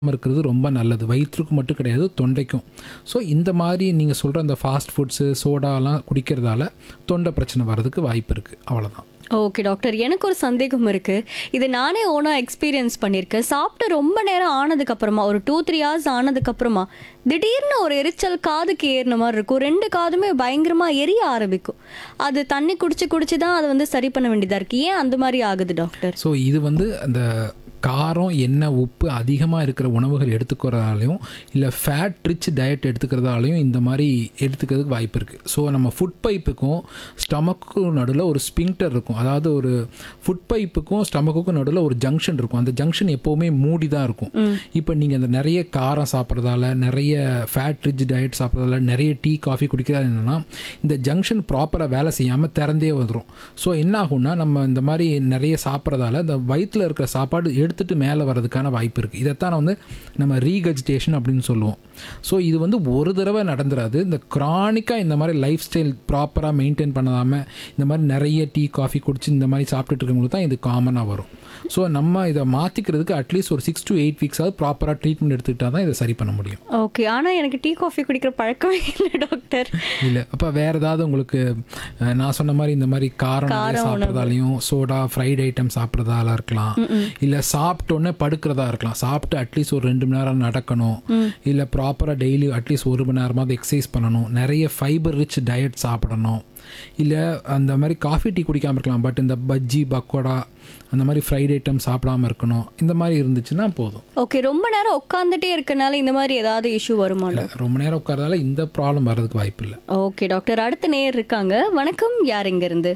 இருக்கிறது ரொம்ப நல்லது வயிற்றுக்கு மட்டும் கிடையாது தொண்டைக்கும் ஸோ இந்த மாதிரி நீங்கள் சொல்கிற அந்த ஃபாஸ்ட் ஃபுட்ஸு சோடாலாம் குடிக்கிறதால தொண்டை பிரச்சனை வர்றதுக்கு வாய்ப்பு இருக்குது அவ்வளோதான் ஓகே டாக்டர் எனக்கு ஒரு சந்தேகம் இருக்கு இது நானே ஓனா எக்ஸ்பீரியன்ஸ் பண்ணியிருக்கேன் சாப்பிட்டு ரொம்ப நேரம் ஆனதுக்கு அப்புறமா ஒரு டூ த்ரீ ஹவர்ஸ் ஆனதுக்கு அப்புறமா திடீர்னு ஒரு எரிச்சல் காதுக்கு ஏறின மாதிரி இருக்கும் ரெண்டு காதுமே பயங்கரமா எரிய ஆரம்பிக்கும் அது தண்ணி குடிச்சு குடிச்சு தான் அதை வந்து சரி பண்ண வேண்டியதா இருக்கு ஏன் அந்த மாதிரி ஆகுது டாக்டர் ஸோ இது வந்து அந்த காரம் எண்ணெய் உப்பு அதிகமாக இருக்கிற உணவுகள் எடுத்துக்கிறதாலையும் இல்லை ஃபேட் ரிச் டயட் எடுத்துக்கிறதாலையும் இந்த மாதிரி எடுத்துக்கிறதுக்கு வாய்ப்பு இருக்குது ஸோ நம்ம ஃபுட் பைப்புக்கும் ஸ்டமக்குக்கும் நடுவில் ஒரு ஸ்பிங்டர் இருக்கும் அதாவது ஒரு ஃபுட் பைப்புக்கும் ஸ்டமக்குக்கும் நடுவில் ஒரு ஜங்ஷன் இருக்கும் அந்த ஜங்ஷன் எப்போவுமே மூடி தான் இருக்கும் இப்போ நீங்கள் அந்த நிறைய காரம் சாப்பிட்றதால நிறைய ஃபேட் ரிச் டயட் சாப்பிட்றதால நிறைய டீ காஃபி குடிக்கிறதா என்னென்னா இந்த ஜங்ஷன் ப்ராப்பராக வேலை செய்யாமல் திறந்தே வந்துடும் ஸோ என்ன ஆகும்னா நம்ம இந்த மாதிரி நிறைய சாப்பிட்றதால இந்த வயிற்றில் இருக்கிற சாப்பாடு எடுத்துகிட்டு மேலே வர்றதுக்கான வாய்ப்பு இருக்குது இதைத்தான் வந்து நம்ம ரீகஜிடேஷன் அப்படின்னு சொல்லுவோம் ஸோ இது வந்து ஒரு தடவை நடந்துராது இந்த க்ரானிக்காக இந்த மாதிரி லைஃப் ஸ்டைல் ப்ராப்பராக மெயின்டைன் பண்ணாமல் இந்த மாதிரி நிறைய டீ காஃபி குடிச்சு இந்த மாதிரி சாப்பிட்டுட்டு இருக்கவங்களுக்கு தான் இது காமனாக வரும் ஸோ நம்ம இதை மாற்றிக்கிறதுக்கு அட்லீஸ்ட் ஒரு சிக்ஸ் டு எயிட் வீக்ஸாவது ப்ராப்பராக ட்ரீட்மெண்ட் எடுத்துக்கிட்டால் தான் இதை சரி பண்ண முடியும் ஓகே ஆனா எனக்கு டீ காஃபி குடிக்கிற பழக்கமே இல்லை டாக்டர் இல்லை அப்போ வேறு ஏதாவது உங்களுக்கு அஹ், நான் சொன்ன மாதிரி இந்த மாதிரி காரம் நிறைய சாப்பிட்றதாலையும் சோடா ஃப்ரைட் ஐட்டம் சாப்பிட்றதால இருக்கலாம் இல்லை சாப்பிட்டோன்னே படுக்கிறதா இருக்கலாம் சாப்பிட்டு அட்லீஸ்ட் ஒரு ரெண்டு மணி நேரம் நடக்கணும் இல்லை ப்ராப்பராக டெய்லி அட்லீஸ்ட் ஒரு மணி நேரமாவது எக்ஸசைஸ் பண்ணணும் நிறைய ஃபைபர் ரிச் டயட் சாப்பிடணும் இல்லை அந்த மாதிரி காஃபி டீ குடிக்காமல் இருக்கலாம் பட் இந்த பஜ்ஜி பக்கோடா அந்த மாதிரி ஃப்ரைட் ஐட்டம் சாப்பிடாம இருக்கணும் இந்த மாதிரி இருந்துச்சுன்னா போதும் ஓகே ரொம்ப நேரம் உட்காந்துட்டே இருக்கனால இந்த மாதிரி ஏதாவது இஷ்யூ வருமா இல்லை ரொம்ப நேரம் உட்காரதால இந்த ப்ராப்ளம் வர்றதுக்கு வாய்ப்பு இல்லை ஓகே டாக்டர் அடுத்த நேயர் இருக்காங்க வணக்கம் யார் இங்க இருந்து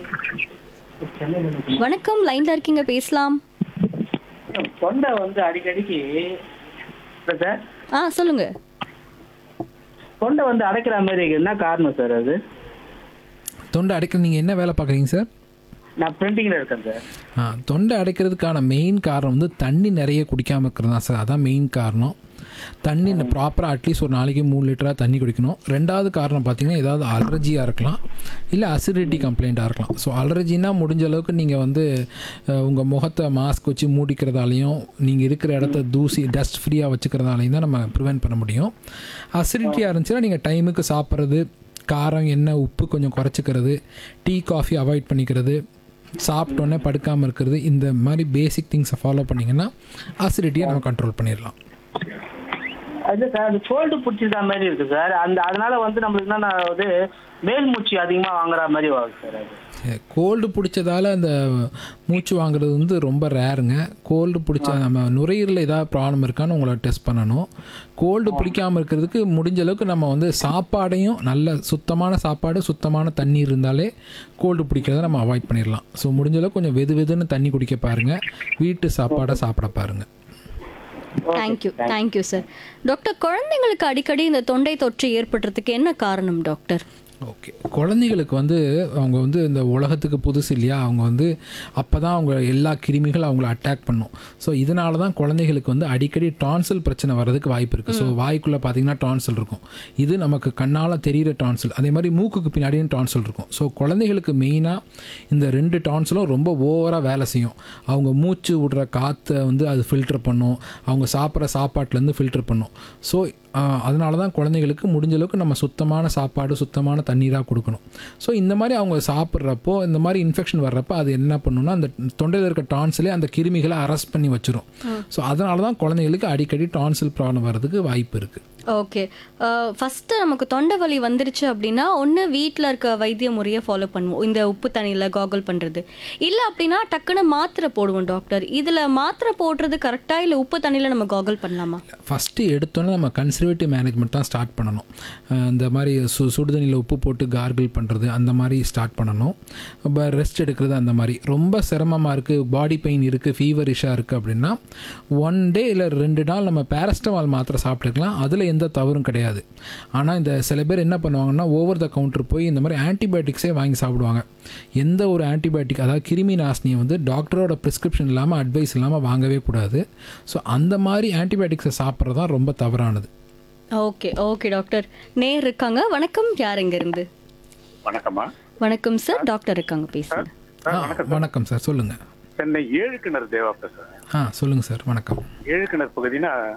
வணக்கம் லைன்ல இருக்கீங்க பேசலாம் தொண்டை வந்து அடிக்கடிக்கு இல்ல சார் ஆ சொல்லுங்க தொண்டை வந்து அடைக்கிற மாதிரி இருக்கு. என்ன காரணம் சார் அது தொண்டை அடைக்க நீங்கள் என்ன வேலை பார்க்குறீங்க சார் நான் பிரிண்டிங்ல இருக்கேன் சார் ஆ தொண்டை அடைக்கிறதுக்கான மெயின் காரணம் வந்து தண்ணி நிறைய குடிக்காமல் இருக்கிறது தான் சார் அதான் மெயின் காரணம் தண்ணி ப்ராப்பராக அட்லீஸ்ட் ஒரு நாளைக்கு மூணு லிட்டராக தண்ணி குடிக்கணும் ரெண்டாவது காரணம் பார்த்தீங்கன்னா ஏதாவது அலர்ஜியாக இருக்கலாம் இல்லை அசிடிட்டி கம்ப்ளைண்ட்டாக இருக்கலாம் ஸோ அலர்ஜினா முடிஞ்ச அளவுக்கு நீங்கள் வந்து உங்கள் முகத்தை மாஸ்க் வச்சு மூடிக்கிறதாலையும் நீங்கள் இருக்கிற இடத்த தூசி டஸ்ட் ஃப்ரீயாக வச்சுக்கிறதாலையும் தான் நம்ம ப்ரிவென்ட் பண்ண முடியும் அசிடிட்டியாக இருந்துச்சுன்னா நீங்கள் டைமுக்கு சாப்பிட்றது காரம் எண்ணெய் உப்பு கொஞ்சம் குறைச்சிக்கிறது டீ காஃபி அவாய்ட் பண்ணிக்கிறது சாப்பிட்டோன்னே படுக்காமல் இருக்கிறது இந்த மாதிரி பேசிக் திங்ஸை ஃபாலோ பண்ணிங்கன்னா அசிடிட்டியை நம்ம கண்ட்ரோல் பண்ணிடலாம் அது சார் அது கோல்டு பிடிச்சிருந்த மாதிரி இருக்கு சார் அந்த அதனால வந்து நம்மளுக்கு என்னன்னா வந்து மேல் மூச்சு அதிகமா வாங்குற மாதிரி ஆகுது சார் அது கோல்டு பிடிச்சதால அந்த மூச்சு வாங்குறது வந்து ரொம்ப ரேருங்க கோல்டு பிடிச்ச நம்ம நுரையீரலில் ஏதாவது ப்ராப்ளம் இருக்கான்னு உங்களை டெஸ்ட் பண்ணணும் கோல்டு பிடிக்காமல் இருக்கிறதுக்கு முடிஞ்ச அளவுக்கு நம்ம வந்து சாப்பாடையும் நல்ல சுத்தமான சாப்பாடு சுத்தமான தண்ணி இருந்தாலே கோல்டு பிடிக்கிறத நம்ம அவாய்ட் பண்ணிடலாம் ஸோ முடிஞ்ச அளவுக்கு கொஞ்சம் வெது வெதுன்னு தண்ணி குடிக்க பாருங்கள் வீட்டு சாப்பாடை சாப்பிட பாருங்கள் தேங்க்யூ தேங்க்யூ சார் டாக்டர் குழந்தைங்களுக்கு அடிக்கடி இந்த தொண்டை தொற்று ஏற்படுறதுக்கு என்ன காரணம் டாக்டர் ஓகே குழந்தைகளுக்கு வந்து அவங்க வந்து இந்த உலகத்துக்கு புதுசு இல்லையா அவங்க வந்து அப்போ தான் அவங்க எல்லா கிருமிகளும் அவங்கள அட்டாக் பண்ணும் ஸோ இதனால தான் குழந்தைகளுக்கு வந்து அடிக்கடி டான்சில் பிரச்சனை வர்றதுக்கு வாய்ப்பு இருக்குது ஸோ வாய்க்குள்ளே பார்த்தீங்கன்னா டான்சில் இருக்கும் இது நமக்கு கண்ணால் தெரிகிற டான்சில் அதே மாதிரி மூக்குக்கு பின்னாடியும் டான்சில் இருக்கும் ஸோ குழந்தைகளுக்கு மெயினாக இந்த ரெண்டு டான்சிலும் ரொம்ப ஓவராக வேலை செய்யும் அவங்க மூச்சு விடுற காற்றை வந்து அது ஃபில்டர் பண்ணும் அவங்க சாப்பிட்ற சாப்பாட்டிலேருந்து ஃபில்டர் பண்ணும் ஸோ அதனால தான் குழந்தைகளுக்கு முடிஞ்ச அளவுக்கு நம்ம சுத்தமான சாப்பாடு சுத்தமான தண்ணீராக கொடுக்கணும் ஸோ இந்த மாதிரி அவங்க சாப்பிட்றப்போ இந்த மாதிரி இன்ஃபெக்ஷன் வர்றப்போ அது என்ன பண்ணுன்னா அந்த தொண்டையில் இருக்க டான்சிலே அந்த கிருமிகளை அரெஸ்ட் பண்ணி வச்சிரும் ஸோ அதனால தான் குழந்தைகளுக்கு அடிக்கடி டான்சில் ப்ராப்ளம் வர்றதுக்கு வாய்ப்பு இருக்குது ஓகே ஃபஸ்ட்டு நமக்கு தொண்டை வலி வந்துருச்சு அப்படின்னா ஒன்று வீட்டில் இருக்க வைத்திய முறையை ஃபாலோ பண்ணுவோம் இந்த உப்பு தண்ணியில் காகல் பண்ணுறது இல்லை அப்படின்னா டக்குன்னு மாத்திரை போடுவோம் டாக்டர் இதில் மாத்திரை போடுறது கரெக்டாக இல்லை உப்பு தண்ணியில் நம்ம காகல் பண்ணலாமா ஃபஸ்ட்டு எடுத்தோன்னே நம்ம கன்சர்வேட்டிவ் மேனேஜ்மெண்ட் தான் ஸ்டார்ட் பண்ணணும் அஹ் இந்த மாதிரி சு சுடுதண்ணியில் உப்பு போட்டு கார்கிள் பண்ணுறது அந்த மாதிரி ஸ்டார்ட் பண்ணணும் இப்போ ரெஸ்ட் எடுக்கிறது அந்த மாதிரி ரொம்ப சிரமமாக இருக்குது பாடி பெயின் இருக்குது ஃபீவரிஷாக இருக்குது அப்படின்னா ஒன் டே இல்லை ரெண்டு நாள் நம்ம பேரஸ்டமால் மாத்திரை சாப்பிட்டுக்கலாம் அதில் எந்த தவறும் கிடையாது ஆனால் இந்த சில பேர் என்ன பண்ணுவாங்கன்னா ஓவர் த கவுண்டர் போய் இந்த மாதிரி ஆன்டிபயோட்டிக்ஸே வாங்கி சாப்பிடுவாங்க எந்த ஒரு ஆன்டிபயோட்டிக் அதாவது கிருமி நாசினியை வந்து டாக்டரோட ப்ரிஸ்கிரிப்ஷன் இல்லாமல் அட்வைஸ் இல்லாமல் வாங்கவே கூடாது ஸோ அந்த மாதிரி ஆன்டிபயோட்டிக்ஸை சாப்பிட்றது தான் ரொம்ப தவறானது ஓகே ஓகே டாக்டர் நேர் இருக்காங்க வணக்கம் யார் இங்க இருந்து வணக்கம்மா வணக்கம் சார் டாக்டர் இருக்காங்க பேசுங்க ஆ வணக்கம் சார் சொல்லுங்கள் சென்னை ஏழு கிணறு தேவா பேசுறேன் ஆ சொல்லுங்கள் சார் வணக்கம் ஏழு கிணறு பகுதினா